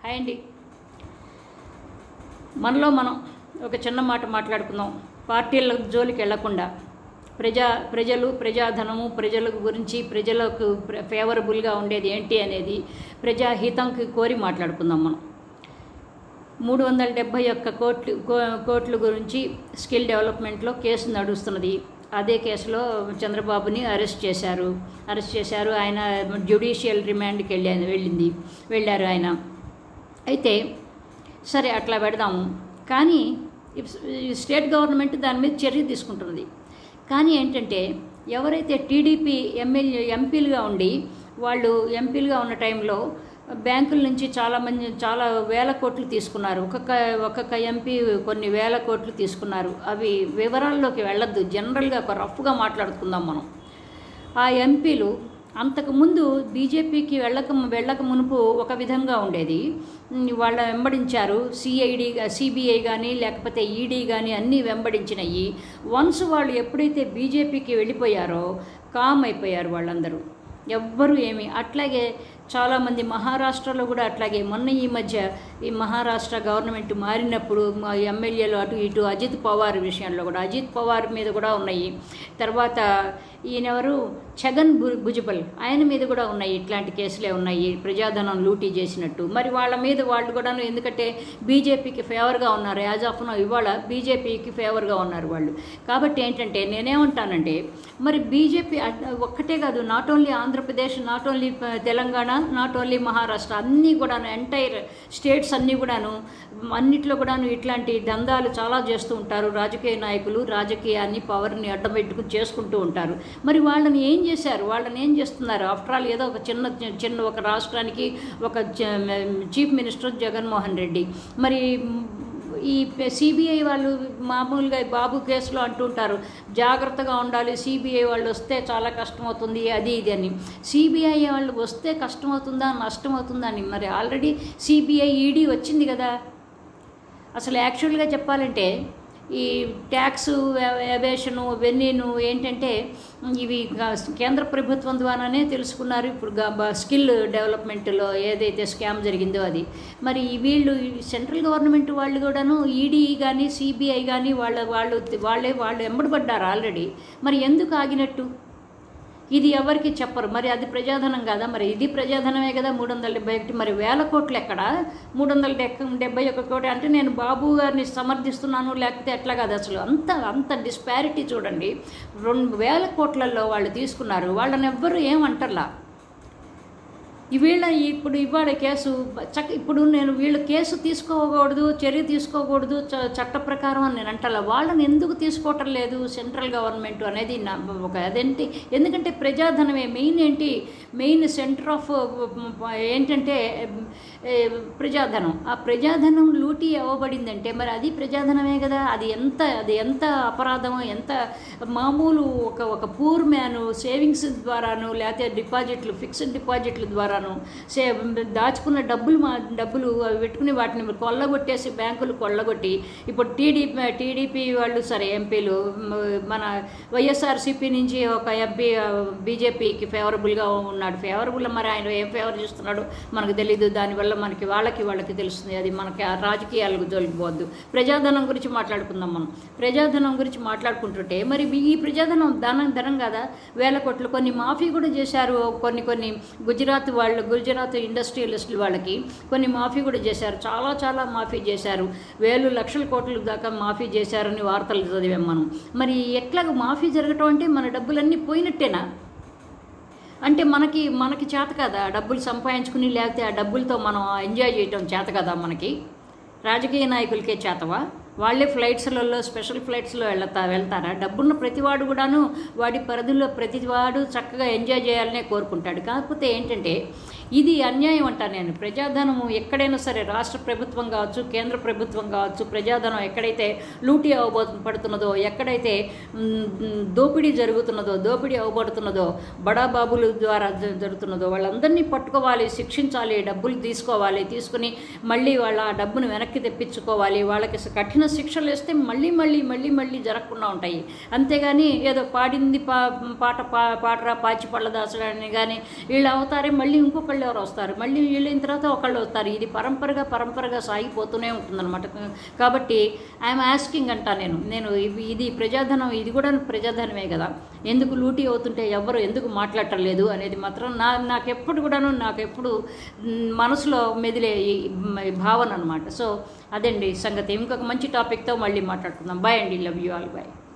hi అండి మనలో మనం ఒక చిన్న మాట మాట్లాడుకుందాం పార్టీల జోలికి వెళ్లకుండా ప్రజా ప్రజలు ప్రజాధనము ప్రజల గురించి ప్రజలకు ప్ర- ఫేవరబుల్గా ఉండేది ఏంటి అనేది ప్రజాహితంకి కోరి మాట్లాడుకుందాం మనం మూడు వందల డెబ్భై ఒక్క కోట్లు కో- కోట్ల గురించి స్కిల్ డెవలప్మెంట్లో కేసు నడుస్తున్నది అదే కేసులో చంద్రబాబుని అరెస్ట్ చేశారు అరెస్ట్ చేశారు ఆయన జ్యుడిషియల్ రిమాండ్కి వెళ్ళి వెళ్ళింది వెళ్ళారు ఆయన అయితే సరే అట్లా పెడదాము కానీ ఇప్- ఈ స్టేట్ గవర్నమెంట్ దాని మీద చర్య తీసుకుంటున్నది కానీ ఏంటంటే ఎవరైతే టీడీపీ ఎమ్మెల్యే ఎంపీలుగా ఉండి వాళ్ళు ఎంపీలుగా ఉన్న టైంలో బ్యాంకుల నుంచి చాలా మంది చాలా వేల కోట్లు తీసుకున్నారు ఒక్కొక్క ఒక్కొక్క ఎంపీ కొన్ని వేల కోట్లు తీసుకున్నారు అవి వివరాల్లోకి వెళ్ళొద్దు జనరల్గా ఒక రఫ్గా మాట్లాడుకుందాం మనం ఆ ఎంపీలు అంతకుముందు బీజేపీకి వెళ్ళక వెళ్ళక మునుపు ఒక విధంగా ఉండేది ఉమ్, వాళ్ళ వెంబడించారు సిఐడి సిబిఐ కానీ లేకపోతే ఈడీ కానీ అన్నీ వెంబడించినాయి వన్స్ వాళ్ళు ఎప్పుడైతే బీజేపీకి వెళ్ళిపోయారో కామ్ అయిపోయారు వాళ్ళందరూ ఎవ్వరూ ఏమి అట్లాగే చాలామంది మహారాష్ట్రలో కూడా అట్లాగే మొన్న ఈ మధ్య ఈ మహారాష్ట్ర గవర్నమెంట్ మారినప్పుడు మా ఎమ్మెల్యేలు అటు ఇటు అజిత్ పవార్ విషయంలో కూడా అజిత్ పవార్ మీద కూడా ఉన్నాయి తర్వాత ఈయనెవరు ఛగన్ భు- భుజబల్ ఆయన మీద కూడా ఉన్నాయి ఇట్లాంటి కేసులే ఉన్నాయి ప్రజాధనం లూటీ చేసినట్టు మరి వాళ్ళ మీద వాళ్ళు కూడాను ఎందుకంటే బీజేపీకి ఫేవర్గా ఉన్నారు యాజ్ ఆఫ్ నో ఇవాళ బీజేపీకి ఫేవర్గా ఉన్నారు వాళ్ళు కాబట్టి ఏంటంటే నేనేమంటానంటే మరి బీజేపీ ఒక్కటే కాదు not only Andhra Pradesh not only Telangana not only Maharashtra అన్నీ కూడాను ఎంటైర్ స్టేట్స్ అన్నీ కూడాను అన్నిట్లో కూడాను ఇట్లాంటి దందాలు చాలా చేస్తూ ఉంటారు రాజకీయ నాయకులు రాజకీయాన్ని పవర్ని అడ్డం పెట్టుకుని చేసుకుంటూ ఉంటారు మరి వాళ్ళని ఏం చేశారు వాళ్ళని ఏం చేస్తున్నారు ఆఫ్టర్ ఆల్ ఏదో ఒక చిన్న చిన్న ఒక రాష్ట్రానికి ఒక చ- చీఫ్ మినిస్టర్ జగన్మోహన్ రెడ్డి మరి ఈ సిబిఐ వాళ్ళు మామూలుగా ఈ బాబు కేసులో అంటుంటారు జాగ్రత్తగా ఉండాలి సిబిఐ వాళ్ళు వస్తే చాలా కష్టమవుతుంది అది ఇది అని సిబిఐ వాళ్ళు వస్తే కష్టమవుతుందా నష్టమవుతుందా అని మరి ఆల్రెడీ సిబిఐ ఈడీ వచ్చింది కదా అసలు యాక్చువల్గా చెప్పాలంటే ఈ ట్యాక్స్ ఎవేషను ఇవన్నీను ఏంటంటే ఇవి గా- కేంద్ర ప్రభుత్వం ద్వారానే తెలుసుకున్నారు ఇప్పుడు గా- బ- స్కిల్ డెవలప్మెంట్లో ఏదైతే స్కామ్ జరిగిందో అది మరి ఈ వీళ్ళు ఈ సెంట్రల్ గవర్నమెంట్ వాళ్ళు కూడాను ఈడీ కానీ సిబిఐ కానీ వాళ్ళ వాళ్ళు వాళ్ళే వాళ్ళు ఎంబడబడ్డారు ఆల్రెడీ మరి ఎందుకు ఆగినట్టు ఇది ఎవరికి చెప్పరు మరి అది ప్రజాధనం కదా మరి ఇది ప్రజాధనమే కదా మూడు వందల డెబ్బై ఒకటి మరి వేల కోట్లు ఎక్కడ మూడు వందల డెక్క డెబ్బై ఒక కోటి అంటే నేను బాబు గారిని సమర్థిస్తున్నాను లేకపోతే ఎట్లా కాదు అసలు అంత అంత డిస్పారిటీ చూడండి రెండు వేల కోట్లలో వాళ్ళు తీసుకున్నారు వాళ్ళని ఎవ్వరూ ఏమంటర్లా ఈ వీళ్ళ ఇప్పుడు ఇవాళ కేసు చక్క ఇప్పుడు నేను వీళ్ళు కేసు తీసుకోకూడదు చర్య తీసుకోకూడదు చ- చట్ట ప్రకారం అని నేను అంటాల వాళ్ళని ఎందుకు తీసుకోవటం లేదు సెంట్రల్ గవర్నమెంట్ అనేది నా ఒక అదేంటి ఎందుకంటే ప్రజాధనమే మెయిన్ ఏంటి మెయిన్ సెంటర్ ఆఫ్ ఏంటంటే ఏ, ప్రజాధనం ఆ ప్రజాధనం లూటీ అవ్వబడిందంటే మరి అది ప్రజాధనమే కదా అది ఎంత అది ఎంత అపరాధమో ఎంత మామూలు ఒక ఒక పూర్ మ్యాను సేవింగ్స్ ద్వారాను లేకపోతే డిపాజిట్లు ఫిక్స్డ్ డిపాజిట్ల ద్వారాను సే దాచుకున్న డబ్బులు మా డబ్బులు అవి పెట్టుకుని వాటిని కొల్లగొట్టేసి బ్యాంకులు కొల్లగొట్టి ఇప్పుడు టీడీపీ టీడీపీ వాళ్ళు సరే ఎంపీలు మ- మన వైఎస్ఆర్సీపీ నుంచి ఒక ఎంపీ బీజేపీకి ఫేవరబుల్గా ఉన్నాడు ఫేవరబుల్ మరి ఆయన ఏం ఫేవర్ చేస్తున్నాడు మనకు తెలియదు దానివల్ల మనకి వాళ్ళకి వాళ్ళకి తెలుస్తుంది అది మనకి ఆ రాజకీయాలకు జోలిపోవద్దు ప్రజాధనం గురించి మాట్లాడుకుందాం మనం ప్రజాధనం గురించి మాట్లాడుకుంటుంటే మరి ఈ ప్రజాధనం ధనం ధనం కదా వేల కోట్లు కొన్ని మాఫీ కూడా చేశారు కొన్ని కొన్ని గుజరాత్ వాళ్ళు గుజరాత్ ఇండస్ట్రియలిస్టులు వాళ్ళకి కొన్ని మాఫీ కూడా చేశారు చాలా చాలా మాఫీ చేశారు వేలు లక్షల కోట్ల దాకా మాఫీ చేశారని వార్తలు చదివాం మనం మరి ఎట్లాగ మాఫీ జరగటం అంటే మన డబ్బులన్నీ పోయినట్టేనా అంటే మనకి మనకి చేత కదా డబ్బులు సంపాదించుకుని లేకపోతే ఆ డబ్బులతో మనం ఎంజాయ్ చేయటం చేత కదా మనకి రాజకీయ నాయకులకే చేతవా వాళ్ళే ఫ్లైట్స్లలో స్పెషల్ ఫ్లైట్స్లో వెళ్తా వెళ్తారా డబ్బున్న ప్రతివాడు కూడాను వాడి పరిధిలో ప్రతివాడు చక్కగా ఎంజాయ్ చేయాలనే కోరుకుంటాడు కాకపోతే ఏంటంటే ఇది అన్యాయం అంటాను నేను ప్రజాధనము ఎక్కడైనా సరే రాష్ట్ర ప్రభుత్వం కావచ్చు కేంద్ర ప్రభుత్వం కావచ్చు ప్రజాధనం ఎక్కడైతే లూటీ అవ్వబో పడుతున్నదో ఎక్కడైతే మ్, మ్, దోపిడీ జరుగుతున్నదో దోపిడీ అవ్వబడుతున్నదో బడాబాబుల ద్వారా జ- జరుగుతున్నదో వాళ్ళందరినీ పట్టుకోవాలి శిక్షించాలి డబ్బులు తీసుకోవాలి తీసుకుని మళ్ళీ వాళ్ళ ఆ డబ్బును వెనక్కి తెప్పించుకోవాలి వాళ్ళకి స- కఠిన శిక్షలు వేస్తే మళ్ళీ మళ్ళీ మళ్ళీ మళ్ళీ జరగకుండా ఉంటాయి అంతేగాని ఏదో పాడింది పా పాట పా పాటరా పాచి పళ్ళదాసని కానీ వీళ్ళు అవుతారే మళ్ళీ ఇంకొకళ్ళు ఒకళ్ళు ఎవరు వస్తారు మళ్ళీ వీళ్ళైన తర్వాత ఒకళ్ళు వస్తారు ఇది పరంపరగా పరంపరగా సాగిపోతూనే ఉంటుందన్నమాట కాబట్టి ఐఎమ్ ఆస్కింగ్ అంటా నేను నేను ఇవి- ఇది ప్రజాధనం ఇది కూడా ప్రజాధనమే కదా ఎందుకు లూటీ అవుతుంటే ఎవరు ఎందుకు మాట్లాడటం లేదు అనేది మాత్రం నా నాకు ఎప్పుడు కూడాను నాకు ఎప్పుడు మ్, మనసులో మెదిలే ఈ మ్, భావన అనమాట సో అదండి సంగతి ఇంకొక మంచి టాపిక్తో మళ్ళీ మాట్లాడుకుందాం బాయ్ అండి లవ్ యూ ఆల్ బాయ్